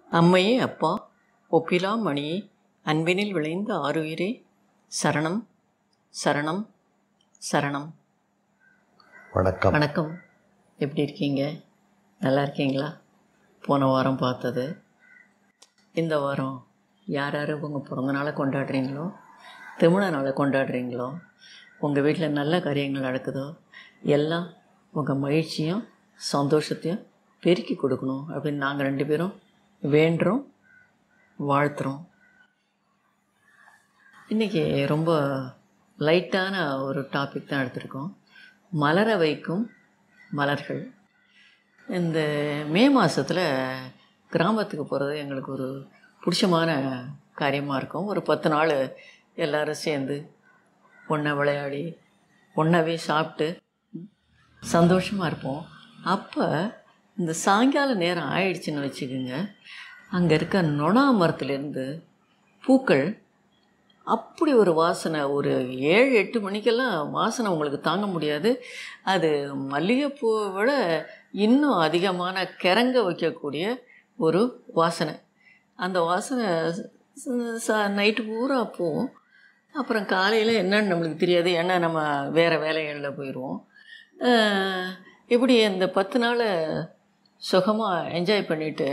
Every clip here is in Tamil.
அம்மையே அப்பா ஒப்பிலா மணியே அன்பினில் விளைந்த ஆருயிரே சரணம் சரணம் சரணம் வணக்கம் வணக்கம் எப்படி இருக்கீங்க நல்லா இருக்கீங்களா போன வாரம் பார்த்தது இந்த வாரம் யார் யார் உங்கள் பிறந்த நாளை கொண்டாடுறீங்களோ திருமண நாளை கொண்டாடுறீங்களோ உங்கள் வீட்டில் நல்ல காரியங்கள் நடக்குதோ எல்லாம் உங்கள் மகிழ்ச்சியும் சந்தோஷத்தையும் பெருக்கி கொடுக்கணும் அப்படின்னு நாங்கள் ரெண்டு பேரும் வேண்டுறோம் வாழ்த்துறோம் இன்றைக்கி ரொம்ப லைட்டான ஒரு டாபிக் தான் எடுத்திருக்கோம் மலர வைக்கும் மலர்கள் இந்த மே மாதத்தில் கிராமத்துக்கு போகிறது எங்களுக்கு ஒரு பிடிச்சமான காரியமாக இருக்கும் ஒரு பத்து நாள் எல்லாரும் சேர்ந்து ஒன்றா விளையாடி ஒன்றாவே சாப்பிட்டு சந்தோஷமாக இருப்போம் அப்போ இந்த சாயங்கால நேரம் ஆயிடுச்சுன்னு வச்சுக்கோங்க அங்கே இருக்க நொணா மரத்துலேருந்து பூக்கள் அப்படி ஒரு வாசனை ஒரு ஏழு எட்டு மணிக்கெல்லாம் வாசனை உங்களுக்கு தாங்க முடியாது அது மல்லிகைப்பூவை விட இன்னும் அதிகமான கிறங்க வைக்கக்கூடிய ஒரு வாசனை அந்த வாசனை நைட்டு பூரா போகும் அப்புறம் காலையில் என்னன்னு நம்மளுக்கு தெரியாது ஏன்னா நம்ம வேறு வேலைகளில் போயிடுவோம் அஹ் இப்படி இந்த பத்து நாளை சுகமாக என்ஜாய் பண்ணிவிட்டு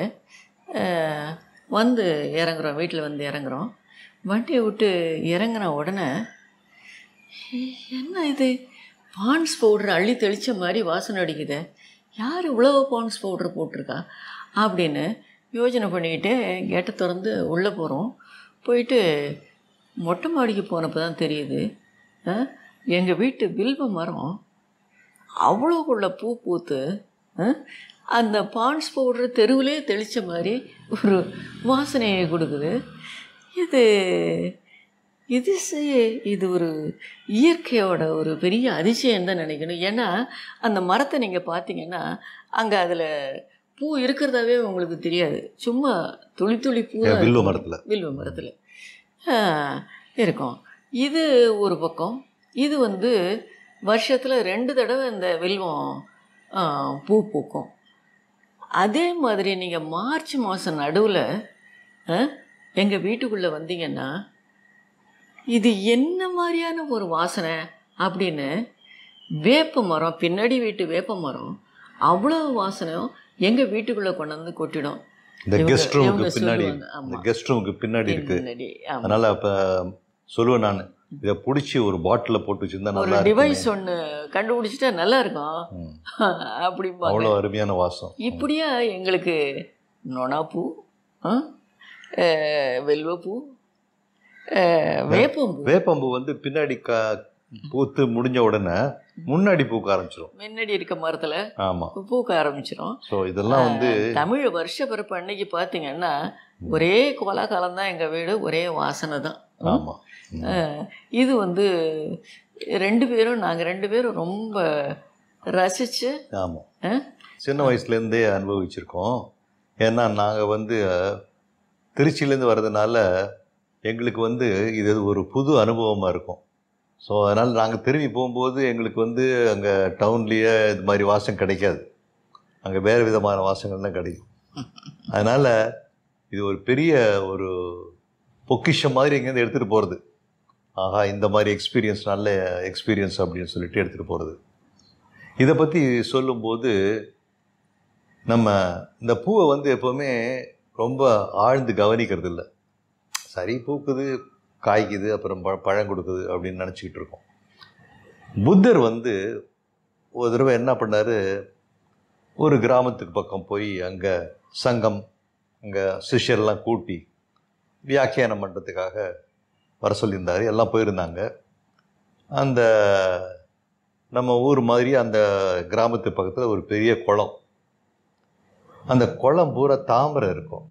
வந்து இறங்குறோம் வீட்டில் வந்து இறங்குறோம் வண்டியை விட்டு இறங்கின உடனே "ஏய், என்ன இது பான்ஸ் பவுடர் அள்ளி தெளித்த மாதிரி வாசனை அடிக்குதே யார் இவ்வளோ பான்ஸ் பவுடர் போட்டிருக்கா அப்படின்னு யோசனை பண்ணிக்கிட்டு கேட்டை திறந்து உள்ளே போகிறோம் போயிட்டு மொட்டை மாடிக்கு போனப்போ தான் தெரியுது எங்கள் வீட்டு வில்வ மரம் அவ்வளோக்குள்ள பூ பூத்து அஹ், அந்த பான்ஸ் பவுடர் தெருவிலே தெளித்த மாதிரி ஒரு வாசனையை கொடுக்குது இது இது செ- இது ஒரு இயற்கையோட ஒரு பெரிய அதிசயம் தான் நினைக்கணும் ஏன்னா அந்த மரத்தை நீங்கள் பார்த்தீங்கன்னா அங்கே அதில் பூ இருக்கிறதாவே உங்களுக்கு தெரியாது சும்மா துளி துளி பூ தான் வில்வ இருக்கும். மரத்துல. வில்வ மரத்தில் இருக்கும் இது ஒரு பக்கம் இது வந்து வருஷத்தில் ரெண்டு தடவை இந்த வில்வம் ஆ, பூ பூக்கும் அதே மாதிரி நீங்கள் மார்ச் மாதம் நடுவில் எங்கள் வீட்டுக்குள்ளே வந்தீங்கன்னா இது என்ன மாதிரியான ஒரு வாசனை அப்படின்னு வேப்ப மரம் பின்னாடி வீட்டு வேப்ப மரம் அவ்வளோ வாசனையும் எங்கள் வீட்டுக்குள்ளே கொண்டு வந்து கொட்டிடும் இந்த இவங்க- கெஸ்ட் ரூமுக்கு இவங்க பின்னாடி சொல்லுவாங்க, ஆமா. இந்த கெஸ்ட் ரூமுக்கு பின்னாடி இருக்கு பின்னாடி ஆமா. அதனால அப்ப சொல்லுவேன் நான் இதை பிடிச்சி ஒரு பாட்டில் போட்டு வச்சிருந்தா ஒரு நல்லா டிவைஸ் இருக்கும் ஒன்று கண்டுபிடிச்சிட்டா நல்லா இருக்கும் ம். அப்படிம்பாங்க அவ்வளோ அருமையான வாசம் இப்படியா எங்களுக்கு நொணாப்பூ ஆ? அஹ், வெல்வப்பூ அஹ், வேப்பம்பூ வேப்பம்பு வந்து பின்னாடி க பூத்து முடிஞ்ச உடனே முன்னாடி பூக்க ஆரம்பிச்சிரும் முன்னாடி இருக்க மரத்தில் ஆமா பூக்க ஆரம்பிச்சிடும் ஸோ இதெல்லாம் வந்து தமிழ் வருஷ பிறப்பு அன்னைக்கு பார்த்தீங்கன்னா ஒரே கோலாகாலம் தான் எங்கள் வீடு ஒரே வாசனை தான் ஆமா ம். அஹ், இது வந்து ரெண்டு பேரும் நாங்கள் ரெண்டு பேரும் ரொம்ப ரசித்து ஆமா சின்ன வயசுலேருந்தே அனுபவிச்சிருக்கோம் ஏன்னா நாங்கள் வந்து அஹ், திருச்சியிலேருந்து வர்றதுனால எங்களுக்கு வந்து இது ஒரு புது அனுபவமாக இருக்கும் ஸோ அதனால் நாங்கள் திரும்பி போகும்போது எங்களுக்கு வந்து அங்கே டவுன்லேயே இது மாதிரி வாசம் கிடைக்காது அங்கே வேறு விதமான வாசங்கள் தான் கிடைக்கும் அதனால் இது ஒரு பெரிய ஒரு பொக்கிஷம் மாதிரி இங்கேருந்து எடுத்துகிட்டு போகிறது ஆஹா இந்த மாதிரி எக்ஸ்பீரியன்ஸ் நல்ல எக்ஸ்பீரியன்ஸ் அப்படின்னு சொல்லிட்டு எடுத்துகிட்டு போகிறது இதை பற்றி சொல்லும்போது நம்ம இந்த பூவை வந்து எப்போவுமே ரொம்ப ஆழ்ந்து கவனிக்கிறது இல்லை சரி பூக்குது காய்க்குது அப்புறம் ப பழம் கொடுக்குது அப்படின்னு நினச்சிக்கிட்டு இருக்கோம் புத்தர் வந்து ஒரு தடவை என்ன பண்ணார் ஒரு கிராமத்துக்கு பக்கம் போய் அங்கே சங்கம் அங்கே சிஷ்யர்லாம் கூட்டி வியாக்கியானம் பண்ணுறதுக்காக வர சொல்லியிருந்தார் எல்லாம் போயிருந்தாங்க அந்த நம்ம ஊர் மாதிரி அந்த கிராமத்து பக்கத்தில் ஒரு பெரிய குளம் அந்த குளம் பூரா தாமரை இருக்கும்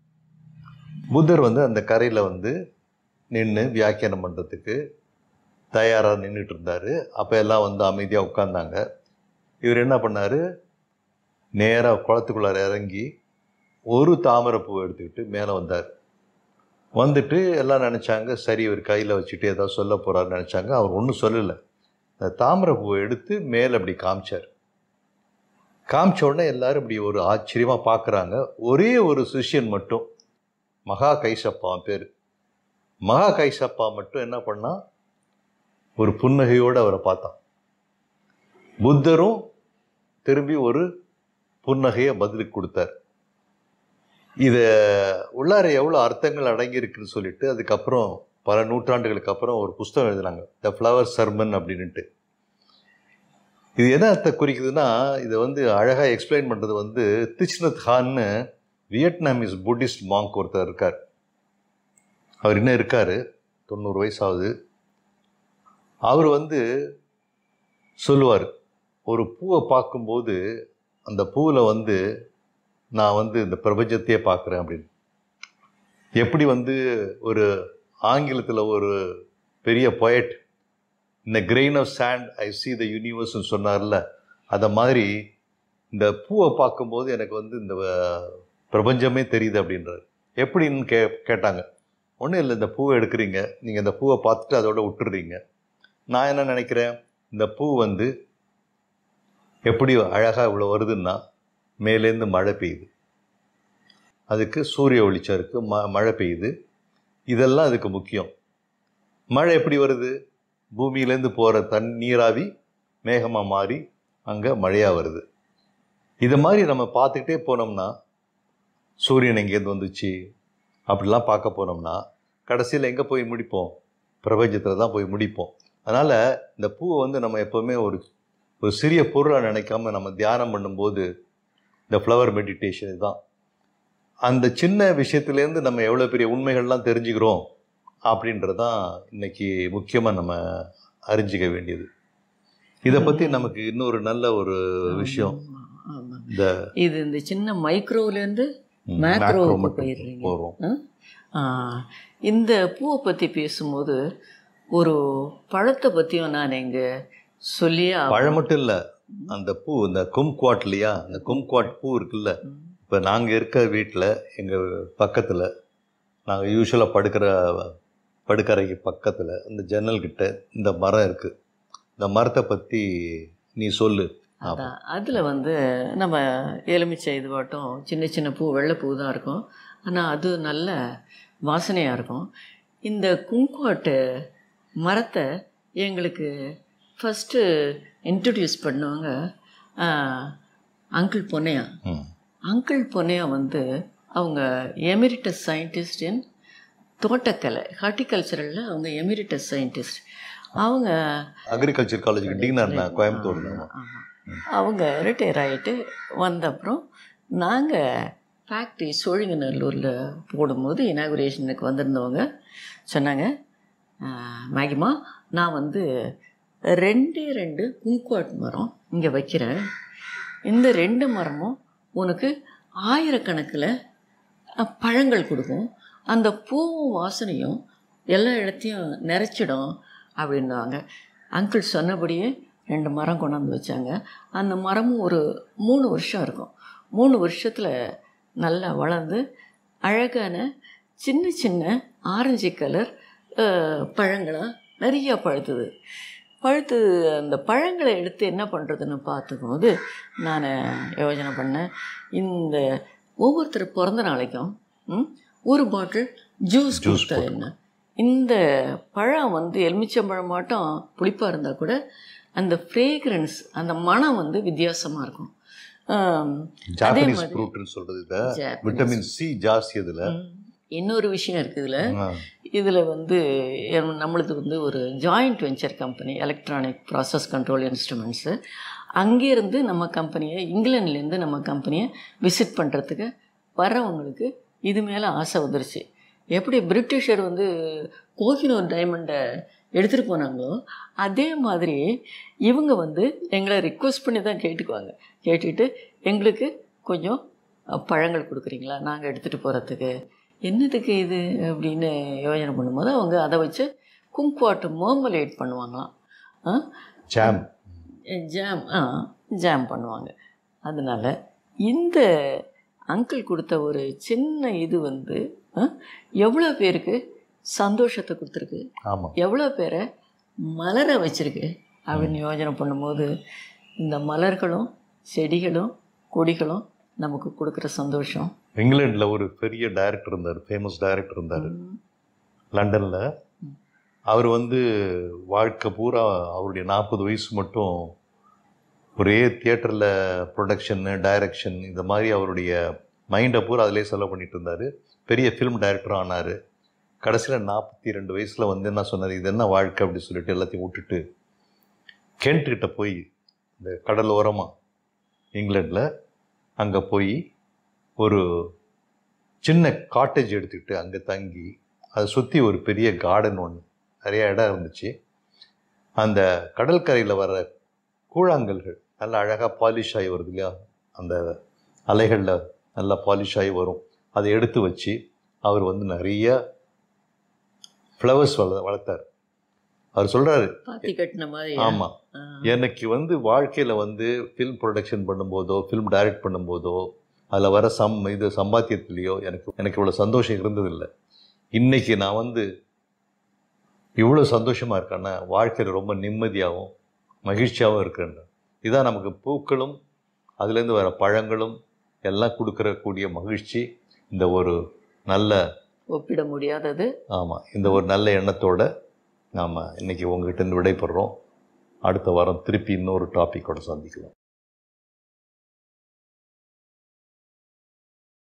புத்தர் வந்து அந்த கரையில் வந்து நின்று வியாக்கியானம் பண்ணுறதுக்கு தயாராக நின்றுட்டு இருந்தார் அப்போ எல்லாம் வந்து அமைதியாக உட்காந்தாங்க இவர் என்ன பண்ணார் நேராக குளத்துக்குள்ளார இறங்கி ஒரு தாமரை பூவை எடுத்துக்கிட்டு மேலே வந்தார் வந்துட்டு எல்லாம் நினச்சாங்க சரி இவர் கையில் வச்சுட்டு ஏதாவது சொல்ல போகிறாருன்னு நினச்சாங்க அவர் ஒன்றும் சொல்லலை அந்த தாமரை பூவை எடுத்து மேலே அப்படி காமிச்சார் காமிச்ச உடனே எல்லாரும் இப்படி ஒரு ஆச்சரியமாக பார்க்குறாங்க ஒரே ஒரு சிஷ்யன் மட்டும் மகா கைசப்பா பேர் மகா கைசப்பா மட்டும் என்ன பண்ணா ஒரு புன்னகையோடு அவரை பார்த்தான் புத்தரும் திரும்பி ஒரு புன்னகையை பதிலுக்கு கொடுத்தார் இதை உள்ளார எவ்வளோ அர்த்தங்கள் அடங்கியிருக்குன்னு சொல்லிட்டு அதுக்கப்புறம் பல நூற்றாண்டுகளுக்கு அப்புறம் ஒரு புஸ்தகம் எழுதினாங்க த ஃப்ளவர் சர்மன் அப்படின்ட்டு இது என்ன அர்த்தம் குறிக்குதுன்னா இதை வந்து அழகாக எக்ஸ்பிளைன் பண்ணுறது வந்து திச்னத் ஹான்னு வியட்நாமீஸ் புத்திஸ்ட் மாங்க் ஒருத்தர் இருக்கார் அவர் இன்னும் இருக்கார் தொண்ணூறு வயசாகுது அவர் வந்து சொல்லுவார் ஒரு பூவை பார்க்கும்போது அந்த பூவில் வந்து நான் வந்து இந்த பிரபஞ்சத்தையே பார்க்குறேன் அப்படின்னு எப்படி வந்து ஒரு ஆங்கிலத்தில் ஒரு பெரிய பொயட் இந்த grain of sand I see the யூனிவர்ஸ்னு சொன்னார்ல அதை மாதிரி இந்த பூவை பார்க்கும்போது எனக்கு வந்து இந்த அஹ், பிரபஞ்சமே தெரியுது அப்படின்றார் எப்படின்னு கே கேட்டாங்க ஒன்றும் இல்லை இந்த பூவை எடுக்கிறீங்க நீங்கள் இந்த பூவை பார்த்துட்டு அதோட விட்டுடுறீங்க நான் என்ன நினைக்கிறேன் இந்த பூ வந்து எப்படி அழகாக இவ்வளோ வருதுன்னா மேலேருந்து மழை பெய்யுது அதுக்கு சூரிய வெளிச்சம் இருக்குது ம மழை பெய்யுது இதெல்லாம் அதுக்கு முக்கியம் மழை எப்படி வருது பூமியிலேருந்து போகிற தன் நீராவி மேகமாக மாறி அங்கே மழையாக வருது இதை மாதிரி நம்ம பார்த்துக்கிட்டே போனோம்னா சூரியன் எங்கேருந்து வந்துச்சு அப்படிலாம் பார்க்க போனோம்னா கடைசியில் எங்கே போய் முடிப்போம் பிரபஞ்சத்தில் தான் போய் முடிப்போம் அதனால் இந்த பூவை வந்து நம்ம எப்போவுமே ஒரு ஒரு சிறிய பொருளாக நினைக்காம நம்ம தியானம் பண்ணும்போது இந்த ஃப்ளவர் மெடிடேஷன் இதுதான் அந்த சின்ன விஷயத்துலேருந்து நம்ம எவ்வளோ பெரிய உண்மைகள்லாம் தெரிஞ்சுக்கிறோம் அப்படின்றது தான் இன்னைக்கு முக்கியமாக நம்ம அறிஞ்சிக்க வேண்டியது இதை பற்றி நமக்கு இன்னொரு நல்ல ஒரு விஷயம் ஆமா, ஆமா. இந்த இது இந்த சின்ன மைக்ரோலேருந்து ம், மேக்ரோவுக்கு macro மட்டும் போயிடுறீங்க போகிறோம் ஆ, இந்த பூவை பற்றி பேசும்போது ஒரு பழத்தை பற்றியும் நான் இங்கே சொல்லியே ஆகணும். பழம் மட்டும் இல்லை அந்த பூ இந்த கும்குவாட் இல்லையா அந்த கும்குவாட் பூ இருக்குல்ல ம். இப்போ நாங்கள் இருக்க வீட்டில் எங்கள் பக்கத்தில் நாங்கள் யூஸ்வலாக படுக்கிற படுக்கறைக்கு பக்கத்தில் இந்த ஜன்னல் கிட்ட இந்த மரம் இருக்குது இந்த மரத்தை பற்றி நீ சொல்லு அதான் அதில் வந்து நம்ம எலுமிச்சை இது மட்டும் சின்ன சின்ன பூ வெள்ளை பூ தான் இருக்கும் ஆனால் அது நல்ல வாசனையாக இருக்கும் இந்த குங்குவாட்டு மரத்தை எங்களுக்கு ஃபஸ்ட்டு இன்ட்ரடியூஸ் பண்ணுவாங்க அங்கிள் பொன்னையா ம் அங்கிள் பொன்னையா வந்து அவங்க எமிரிட்டஸ் சயின்டிஸ்ட் இன் தோட்டக்கலை ஹார்டிகல்ச்சரலில் அவங்க எமிரிட்டஸ் சயின்டிஸ்ட் அவங்க அக்ரிகல்ச்சர் காலேஜுக்கு டீனாக இருந்தாங்க கோயம்புத்தூர்ல ஆமா. அவங்க ரிட்டையர் ஆகிட்டு வந்த அப்புறம் நாங்கள் ஃபேக்ட்ரி சோழிங்கநல்லூரில் போடும்போது இனாகுரேஷனுக்கு வந்திருந்தவங்க சொன்னாங்க "ஆஹ், மேகிமா நான் வந்து ரெண்டே ரெண்டு குங்குவாட் மரம் இங்கே வைக்கிறேன் இந்த ரெண்டு மரமும் உனக்கு ஆயிரக்கணக்கில் அஹ், பழங்கள் கொடுக்கும் அந்த பூவும் வாசனையும் எல்லா இடத்தையும் நிறைச்சிடும் அப்படின்னுவாங்க அங்கிள் சொன்னபடியே ரெண்டு மரம் கொண்டாந்து வச்சாங்க அந்த மரமும் ஒரு மூணு வருஷம் இருக்கும் மூணு வருஷத்தில் நல்லா வளர்ந்து அழகான சின்ன சின்ன ஆரஞ்சு கலர் பழங்களாக நிறையா பழுத்துது பழுத்து அந்த பழங்களை எடுத்து என்ன பண்ணுறதுன்னு பார்த்துக்கும்போது நான் யோசனை பண்ணேன் இந்த ஒவ்வொருத்தர் பிறந்த நாளைக்கும் ம், ஒரு பாட்டில் ஜூஸ் Juice கொடுத்தா என்ன இந்த பழம் வந்து எலுமிச்சம்பழம் மாட்டம் புளிப்பாக இருந்தால் கூட அந்த ஃப்ரேக்ரன்ஸ் அந்த மனம் வந்து வித்தியாசமாக இருக்கும் ஆம், ஜாப்பனீஸ் மாதிரி- ஃப்ரூட்னு சொல்கிறது இதை Japanese. விட்டமின் சி ஜாஸ்தி அதில் ம். இன்னொரு விஷயம் இருக்குது இதில் இதில் வந்து எம்- நம்மளுது வந்து ஒரு joint venture company electronic process control instruments அங்கேருந்து நம்ம கம்பெனியை இங்கிலாந்துலேருந்து நம்ம கம்பெனியை விசிட் பண்ணுறதுக்கு வர்றவங்களுக்கு இது மேலே ஆசை வந்துருச்சு எப்படி பிரிட்டிஷர் வந்து கோஹினூர் டைமண்டை எடுத்துகிட்டு போனாங்களோ அதே மாதிரி இவங்க வந்து எங்களை ரிக்வெஸ்ட் பண்ணி தான் கேட்டுக்குவாங்க கேட்டுட்டு எங்களுக்கு கொஞ்சம் அஹ், பழங்கள் கொடுக்குறீங்களா நாங்கள் எடுத்துகிட்டு போகிறதுக்கு என்னதுக்கு இது அப்படின்னு யோசனை பண்ணும்போது அவங்க அதை வச்சு கும்குவாட்டு மோமலேட் பண்ணுவாங்களாம் ஆ ஜாம் ஜாம் ஆ ஜாம் பண்ணுவாங்க அதனால் இந்த அங்கிள் கொடுத்த ஒரு சின்ன இது வந்து ஆ, எவ்வளோ பேருக்கு சந்தோஷத்தை கொடுத்துருக்கு ஆமாம் எவ்வளோ பேரை மலர வச்சிருக்கு அப்படின்னு யோசனை பண்ணும்போது இந்த மலர்களும் செடிகளும் கொடிகளும் நமக்கு கொடுக்குற சந்தோஷம் இங்கிலாண்டில் ஒரு பெரிய டைரக்டர் இருந்தார் ஃபேமஸ் டைரக்டர் இருந்தார் லண்டனில் அவர் வந்து வாழ்க்கை பூரா அவருடைய நாற்பது வயசு மட்டும் ஒரே தியேட்டரில் ப்ரொடக்ஷன்னு டைரக்ஷன் இந்த மாதிரி அவருடைய மைண்டை பூரா அதிலே செலவு பண்ணிட்டு இருந்தார் பெரிய ஃபிலிம் டைரக்டரும் ஆனார் கடைசியில் நாற்பத்தி ரெண்டு வயசில் வந்து என்ன சொன்னார் இது என்ன வாழ்க்கை அப்படி சொல்லிட்டு எல்லாத்தையும் விட்டுட்டு கென்ட் கிட்ட போய் இந்த கடல் ஓரமாக இங்கிலாண்டில் அங்கே போய் ஒரு சின்ன காட்டேஜ் எடுத்துக்கிட்டு அங்கே தங்கி அதை சுற்றி ஒரு பெரிய கார்டன் ஒன்று நிறைய இடம் இருந்துச்சு அந்த கடற்கரையில் வர கூழாங்கல்கள் நல்லா அழகாக பாலிஷ் ஆகி வருது இல்லையா அந்த அலைகளில் நல்லா பாலிஷ் ஆகி வரும் அதை எடுத்து வச்சு அவர் வந்து நிறைய ஃப்ளவர்ஸ் வள வளர்த்தார் அவர் சொல்கிறாரு பாத்தி கட்டின மாதிரி ஆமாம் ஆ. எனக்கு வந்து வாழ்க்கையில் வந்து ஃபில்ம் ப்ரொடக்ஷன் பண்ணும்போதோ ஃபில்ம் டைரக்ட் பண்ணும்போதோ அதில் வர சம் இது சம்பாத்தியத்துலேயோ எனக்கு எனக்கு இவ்வளோ சந்தோஷம் இருந்ததில்லை இன்னைக்கு நான் வந்து இவ்வளோ சந்தோஷமாக இருக்கேன்னா வாழ்க்கையில் ரொம்ப நிம்மதியாகவும் மகிழ்ச்சியாகவும் இருக்கிறேன் இதான் நமக்கு பூக்களும் அதுலேருந்து வர பழங்களும் எல்லாம் கொடுக்குற கூடிய மகிழ்ச்சி இந்த ஒரு நல்ல ஒப்பிட முடியாதது ஆமாம் இந்த ஒரு நல்ல எண்ணத்தோட நாம் இன்னைக்கு உங்ககிட்ட இருந்து விடைபெறுறோம் அடுத்த வாரம் திருப்பி இன்னொரு டாப்பிக்கோட சந்திக்கலாம்